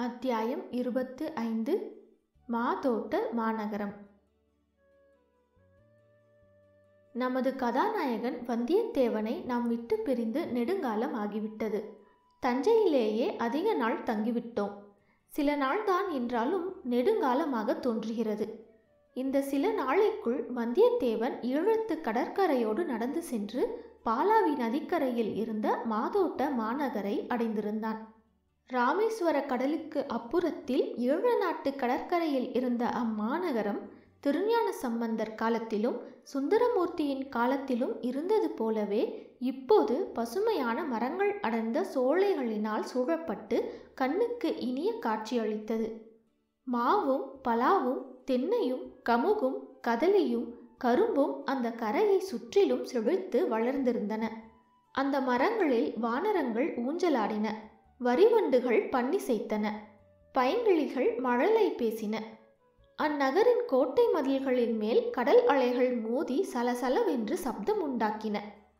அத்தியாயம் இருபத்து ஐந்து மாதோட்ட மாநகரம் நமது கதாநாயகன் வந்தியத்தேவனை நாம் விட்டு பிரிந்து நெடுங்காலம் ஆகிவிட்டது தஞ்சையிலேயே அதிக நாள் தங்கிவிட்டோம் சில நாள்தான் என்றாலும் நெடுங்காலமாக தோன்றுகிறது இந்த சில நாளைக்குள் வந்தியத்தேவன் ஈழத்து கடற்கரையோடு நடந்து சென்று பாலாவி நதிக்கரையில் இருந்த மாதோட்ட மாநகரை அடைந்திருந்தான் ராமேஸ்வர கடலுக்கு அப்புறத்தில் ஈழ நாட்டு கடற்கரையில் இருந்த அம்மாநகரம் திருஞான சம்பந்தர் காலத்திலும் சுந்தரமூர்த்தியின் காலத்திலும் இருந்தது போலவே இப்போது பசுமையான மரங்கள் அடர்ந்த சோலைகளினால் சூழப்பட்டு கண்ணுக்கு இனிய காட்சியளித்தது மாவும் பலாவும் தென்னையும் கமுகும் கதலியும் கரும்பும் அந்த கரையை சுற்றிலும் செழித்து வளர்ந்திருந்தன அந்த மரங்களில் வானரங்கள் ஊஞ்சலாடின வரிவண்டுகள் பண்ணி செய்தன பைங்கிளிகள் மழலை பேசின அந்நகரின் கோட்டை மதில்களின் மேல் கடல் அலைகள் மோதி சலசலவென்று சப்தம் உண்டாக்கின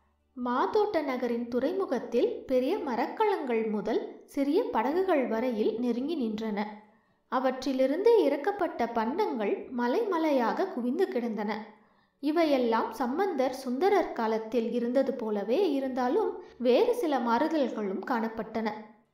மாதோட்ட நகரின் துறைமுகத்தில் பெரிய மரக்கலங்கள் முதல் சிறிய படகுகள் வரையில் நெருங்கி நின்றன அவற்றிலிருந்து இறக்கப்பட்ட பண்டங்கள் மலைமலையாக குவிந்து கிடந்தன இவையெல்லாம் சம்பந்தர் சுந்தரர் காலத்தில் இருந்தது போலவே இருந்தாலும் வேறு சில மாறுதல்களும் காணப்பட்டன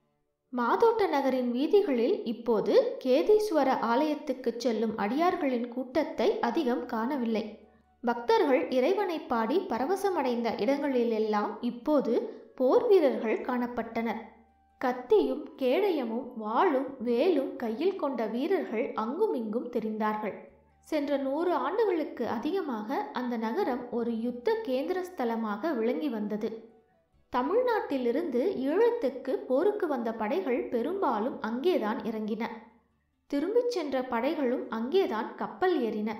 மாதோட்ட நகரின் வீதிகளில் இப்போது கேதீஸ்வர ஆலயத்துக்கு செல்லும் அடியார்களின் கூட்டத்தை அதிகம் காணவில்லை பக்தர்கள் இறைவனை பாடி பரவசமடைந்த இடங்களிலெல்லாம் இப்போது போர் வீரர்கள் காணப்பட்டனர் கத்தியும் கேடயமும் வாளும் வேலும் கையில் கொண்ட வீரர்கள் அங்குமிங்கும் தெரிந்தார்கள் சென்ற நூறு ஆண்டுகளுக்கு அதிகமாக அந்த நகரம் ஒரு யுத்த கேந்திர ஸ்தலமாக விளங்கி வந்தது தமிழ்நாட்டிலிருந்து ஈழத்துக்கு போருக்கு வந்த படைகள் பெரும்பாலும் அங்கேதான் இறங்கின திரும்பிச் சென்ற படைகளும் அங்கேதான் கப்பல் ஏறின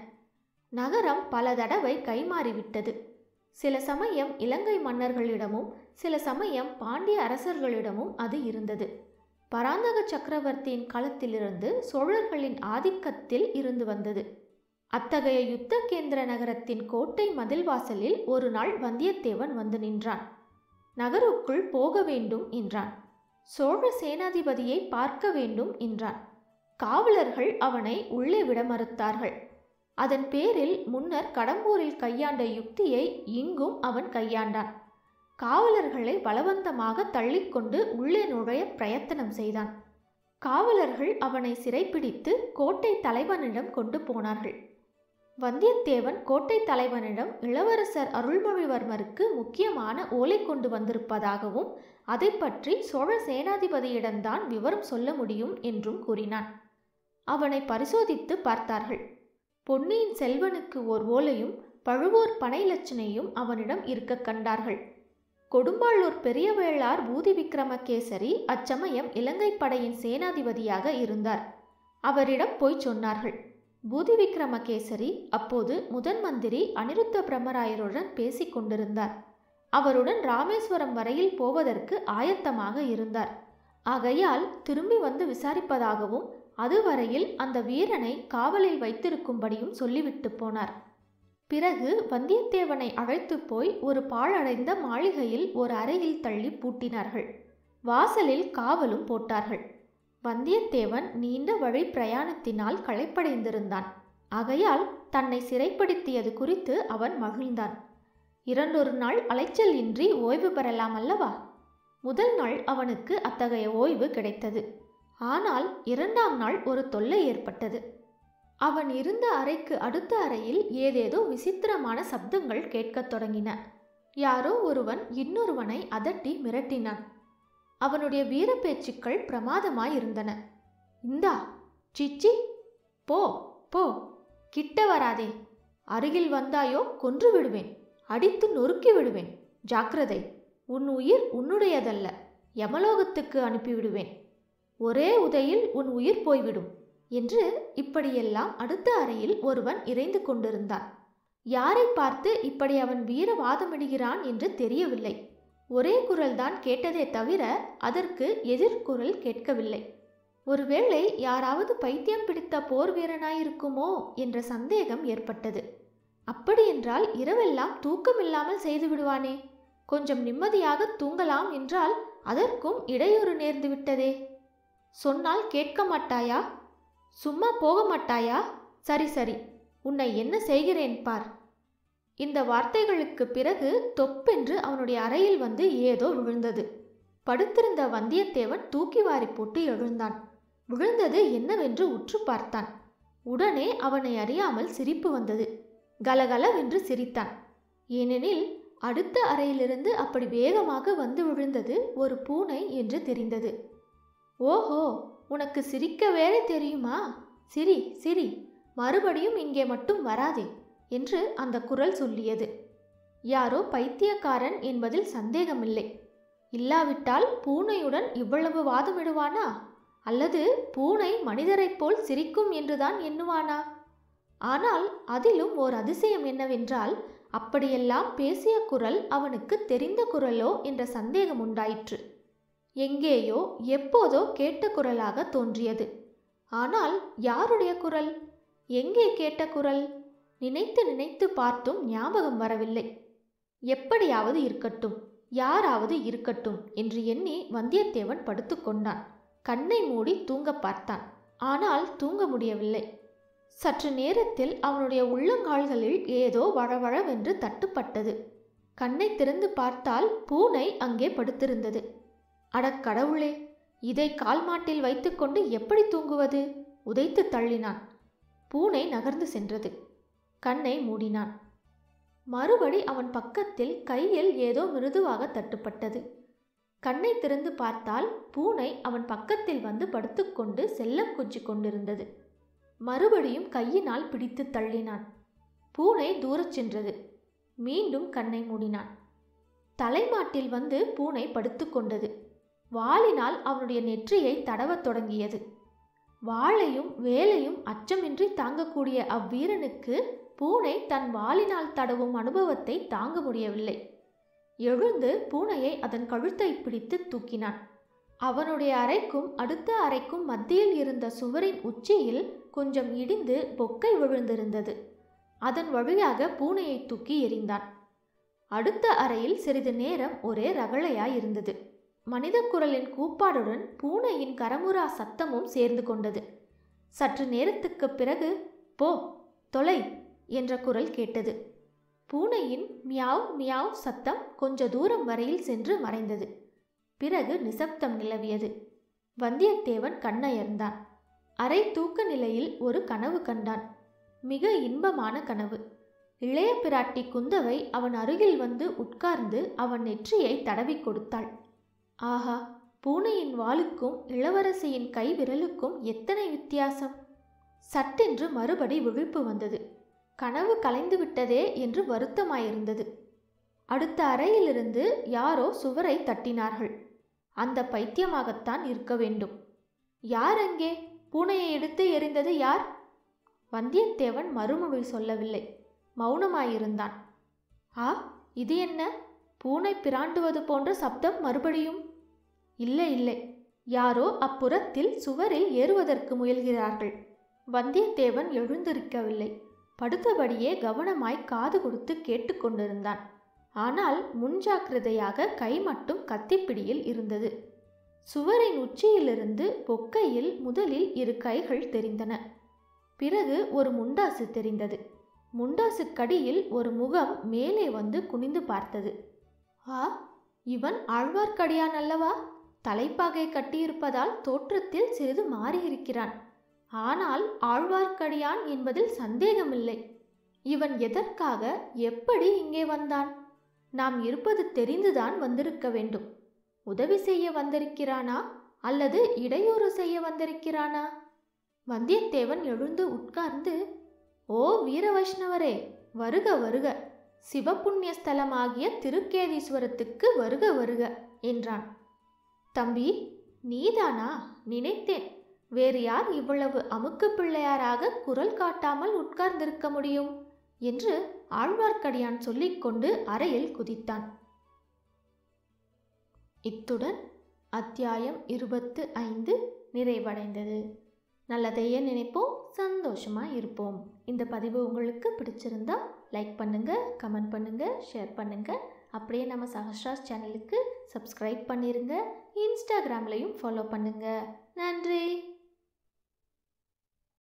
நகரம் பல தடவை கைமாறிவிட்டது சில சமயம் இலங்கை மன்னர்களிடமும் சில சமயம் பாண்டிய அரசர்களிடமும் அது இருந்தது பராந்தக சக்கரவர்த்தியின் காலத்திலிருந்து சோழர்களின் ஆதிக்கத்தில் இருந்து வந்தது அத்தகைய யுத்த கேந்திர நகரத்தின் கோட்டை மதில் வாசலில் ஒரு நாள் வந்தியத்தேவன் வந்து நின்றான் நகருக்குள் போக வேண்டும் என்றான் சோழ சேனாதிபதியை பார்க்க வேண்டும் என்றான் காவலர்கள் அவனை உள்ளே விட மறுத்தார்கள் அதன் பேரில் முன்னர் கடம்பூரில் கையாண்ட யுக்தியை இங்கும் அவன் கையாண்டான் காவலர்களை பலவந்தமாக தள்ளிக்கொண்டு உள்ளே நுழைய பிரயத்தனம் செய்தான் காவலர்கள் அவனை சிறைப்பிடித்து கோட்டை தலைவனிடம் கொண்டு போனார்கள் வந்தியத்தேவன் கோட்டை தலைவனிடம் இளவரசர் அருள்மொழிவர்மருக்கு முக்கியமான ஓலை கொண்டு வந்திருப்பதாகவும் அதை பற்றி சோழ சேனாதிபதியிடம்தான் விவரம் சொல்ல முடியும் என்றும் கூறினான் அவனை பரிசோதித்து பார்த்தார்கள் பொன்னியின் செல்வனுக்கு ஓர் ஓலையும் பழுவூர் பனை லட்சணையும் அவனிடம் இருக்க கண்டார்கள் கொடும்பாளூர் பெரியவேளார் பூதி விக்ரமகேசரி அச்சமயம் இலங்கை படையின் சேனாதிபதியாக இருந்தார் அவரிடம் போய் சொன்னார்கள் பூதி விக்ரமகேசரி அப்போது முதன் மந்திரி அனிருத்த பிரம்மராயருடன் பேசிக் கொண்டிருந்தார் அவருடன் ராமேஸ்வரம் வரையில் போவதற்கு ஆயத்தமாக இருந்தார் ஆகையால் திரும்பி வந்து விசாரிப்பதாகவும் அதுவரையில் அந்த வீரனை காவலில் வைத்திருக்கும்படியும் சொல்லிவிட்டு போனார் பிறகு வந்தியத்தேவனை அழைத்து போய் ஒரு பாழடைந்த மாளிகையில் ஒரு அறையில் தள்ளி பூட்டினார்கள் வாசலில் காவலும் போட்டார்கள் வந்தியத்தேவன் நீண்ட வழி பிரயாணத்தினால் களைப்படைந்திருந்தான் ஆகையால் தன்னை சிறைப்படுத்தியது குறித்து அவன் மகிழ்ந்தான் இரண்டொரு நாள் அலைச்சல் இன்றி ஓய்வு பெறலாம் அல்லவா முதல் நாள் அவனுக்கு அத்தகைய ஓய்வு கிடைத்தது ஆனால் இரண்டாம் நாள் ஒரு தொல்லை ஏற்பட்டது அவன் இருந்த அறைக்கு அடுத்த அறையில் ஏதேதோ விசித்திரமான சப்தங்கள் கேட்கத் தொடங்கின யாரோ ஒருவன் இன்னொருவனை அதட்டி மிரட்டினான் அவனுடைய வீரப்பேச்சுக்கள் பிரமாதமாய் இருந்தன இந்தா சிச்சி போ போ கிட்ட வராதே அருகில் வந்தாயோ கொன்று விடுவேன் அடித்து நொறுக்கி விடுவேன் ஜாக்கிரதை உன் உயிர் உன்னுடையதல்ல யமலோகத்துக்கு அனுப்பிவிடுவேன் ஒரே உதையில் உன் உயிர் போய்விடும் என்று இப்படியெல்லாம் அடுத்த அறையில் ஒருவன் இறைந்து கொண்டிருந்தான் யாரை பார்த்து இப்படி அவன் வீர வாதமிடுகிறான் என்று தெரியவில்லை ஒரே குரல்தான் கேட்டதே தவிர அதற்கு எதிர்குரல் கேட்கவில்லை ஒருவேளை யாராவது பைத்தியம் பிடித்த போர் வீரனாயிருக்குமோ என்ற சந்தேகம் ஏற்பட்டது அப்படியென்றால் இரவெல்லாம் தூக்கமில்லாமல் செய்து விடுவானே கொஞ்சம் நிம்மதியாக தூங்கலாம் என்றால் அதற்கும் இடையூறு நேர்ந்து விட்டதே சொன்னால் கேட்க மாட்டாயா சும்மா போக மாட்டாயா சரி சரி உன்னை என்ன செய்கிறேன் பார் இந்த வார்த்தைகளுக்கு பிறகு தொப்பென்று அவனுடைய அறையில் வந்து ஏதோ விழுந்தது படுத்திருந்த வந்தியத்தேவன் தூக்கி வாரி போட்டு எழுந்தான் விழுந்தது என்னவென்று உற்று பார்த்தான் உடனே அவனை அறியாமல் சிரிப்பு வந்தது கலகலவென்று சிரித்தான் ஏனெனில் அடுத்த அறையிலிருந்து அப்படி வேகமாக வந்து விழுந்தது ஒரு பூனை என்று தெரிந்தது ஓஹோ உனக்கு சிரிக்க வேறே தெரியுமா சிரி சிரி மறுபடியும் இங்கே மட்டும் வராதே என்று அந்த குரல் சொல்லியது யாரோ பைத்தியக்காரன் என்பதில் சந்தேகமில்லை இல்லாவிட்டால் பூனையுடன் இவ்வளவு வாதமிடுவானா அல்லது பூனை மனிதரைப் போல் சிரிக்கும் என்றுதான் எண்ணுவானா ஆனால் அதிலும் ஓர் அதிசயம் என்னவென்றால் அப்படியெல்லாம் பேசிய குரல் அவனுக்கு தெரிந்த குரலோ என்ற சந்தேகம் உண்டாயிற்று எங்கேயோ எப்போதோ கேட்ட குரலாக தோன்றியது ஆனால் யாருடைய குரல் எங்கே கேட்ட குரல் நினைத்து நினைத்து பார்த்தும் ஞாபகம் வரவில்லை எப்படியாவது இருக்கட்டும் யாராவது இருக்கட்டும் என்று எண்ணி வந்தியத்தேவன் படுத்துக்கொண்டான் கண்ணை மூடி தூங்க பார்த்தான் ஆனால் தூங்க முடியவில்லை சற்று நேரத்தில் அவனுடைய உள்ளங்கால்களில் ஏதோ வழவழவென்று தட்டுப்பட்டது கண்ணை திறந்து பார்த்தால் பூனை அங்கே படுத்திருந்தது அடக்கடவுளே இதை கால் மாட்டில் வைத்துக்கொண்டு எப்படி தூங்குவது உதைத்து தள்ளினான் பூனை நகர்ந்து சென்றது கண்ணை மூடினான் மறுபடி அவன் பக்கத்தில் கையில் ஏதோ மிருதுவாக தட்டுப்பட்டது கண்ணை திறந்து பார்த்தால் பூனை அவன் பக்கத்தில் வந்து படுத்துக்கொண்டு செல்லம் கொஞ்சி கொண்டிருந்தது மறுபடியும் கையினால் பிடித்து தள்ளினான் பூனை தூரச் சென்றது மீண்டும் கண்ணை மூடினான் தலைமாட்டில் வந்து பூனை படுத்துக்கொண்டது வாளினால் அவனுடைய நெற்றியை தடவத் தொடங்கியது வாளையும் வேலையும் அச்சமின்றி தாங்கக்கூடிய அவ்வீரனுக்கு பூனை தன் வாளினால் தடவும் அனுபவத்தை தாங்க முடியவில்லை எழுந்து பூனையை அதன் கழுத்தை பிடித்து தூக்கினான் அவனுடைய அறைக்கும் அடுத்த அறைக்கும் மத்தியில் இருந்த சுவரின் உச்சியில் கொஞ்சம் இடிந்து பொக்கை விழுந்திருந்தது அதன் வழியாக பூனையை தூக்கி எறிந்தான் அடுத்த அறையில் சிறிது நேரம் ஒரே ரகளையாய் இருந்தது மனித குரலின் கூப்பாடுடன் பூனையின் கரமுரா சத்தமும் சேர்ந்து கொண்டது சற்று நேரத்துக்குப் பிறகு போ தொலை என்ற குரல் கேட்டது பூனையின் மியாவ் மியாவ் சத்தம் கொஞ்ச தூரம் வரையில் சென்று மறைந்தது பிறகு நிசப்தம் நிலவியது வந்தியத்தேவன் கண்ணயர்ந்தான் அரை தூக்க நிலையில் ஒரு கனவு கண்டான் மிக இன்பமான கனவு இளைய பிராட்டி குந்தவை அவன் அருகில் வந்து உட்கார்ந்து அவன் நெற்றியை தடவி கொடுத்தாள் ஆஹா பூனையின் வாளுக்கும் இளவரசியின் கை விரலுக்கும் எத்தனை வித்தியாசம் சட்டென்று மறுபடி விழிப்பு வந்தது கனவு கலைந்து விட்டதே என்று வருத்தமாயிருந்தது அடுத்த அறையிலிருந்து யாரோ சுவரை தட்டினார்கள் அந்த பைத்தியமாகத்தான் இருக்க வேண்டும் யார் அங்கே பூனையை எடுத்து எறிந்தது யார் வந்தியத்தேவன் மறுமொழி சொல்லவில்லை மௌனமாயிருந்தான் ஆ இது என்ன பூனை பிராண்டுவது போன்ற சப்தம் மறுபடியும் இல்லை இல்லை யாரோ அப்புறத்தில் சுவரில் ஏறுவதற்கு முயல்கிறார்கள் வந்தியத்தேவன் எழுந்திருக்கவில்லை படுத்தபடியே கவனமாய் காது கொடுத்து கேட்டுக்கொண்டிருந்தான் ஆனால் முன்ஜாக்கிரதையாக கை மட்டும் கத்திப்பிடியில் இருந்தது சுவரின் உச்சியிலிருந்து பொக்கையில் முதலில் இரு கைகள் தெரிந்தன பிறகு ஒரு முண்டாசு தெரிந்தது முண்டாசுக்கடியில் ஒரு முகம் மேலே வந்து குனிந்து பார்த்தது ஆ இவன் ஆழ்வார்க்கடியான் அல்லவா தலைப்பாகை கட்டியிருப்பதால் தோற்றத்தில் சிறிது மாறியிருக்கிறான் ஆனால் ஆழ்வார்க்கடியான் என்பதில் சந்தேகமில்லை இவன் எதற்காக எப்படி இங்கே வந்தான் நாம் இருப்பது தெரிந்துதான் வந்திருக்க வேண்டும் உதவி செய்ய வந்திருக்கிறானா அல்லது இடையூறு செய்ய வந்திருக்கிறானா வந்தியத்தேவன் எழுந்து உட்கார்ந்து ஓ வீர வைஷ்ணவரே வருக வருக சிவபுண்ணிய ஸ்தலமாகிய திருக்கேதீஸ்வரத்துக்கு வருக வருக என்றான் தம்பி நீதானா நினைத்தேன் வேறு யார் இவ்வளவு அமுக்கு பிள்ளையாராக குரல் காட்டாமல் உட்கார்ந்திருக்க முடியும் என்று ஆழ்வார்க்கடியான் சொல்லிக்கொண்டு அறையில் குதித்தான் இத்துடன் அத்தியாயம் இருபத்து ஐந்து நிறைவடைந்தது நல்லதையே நினைப்போம் சந்தோஷமாக இருப்போம் இந்த பதிவு உங்களுக்கு பிடிச்சிருந்தா லைக் பண்ணுங்கள் கமெண்ட் பண்ணுங்கள் ஷேர் பண்ணுங்கள் அப்படியே நம்ம சஹஸ்ராஸ் சேனலுக்கு சப்ஸ்கிரைப் பண்ணிருங்க இன்ஸ்டாகிராம்லையும் ஃபாலோ பண்ணுங்க நன்றி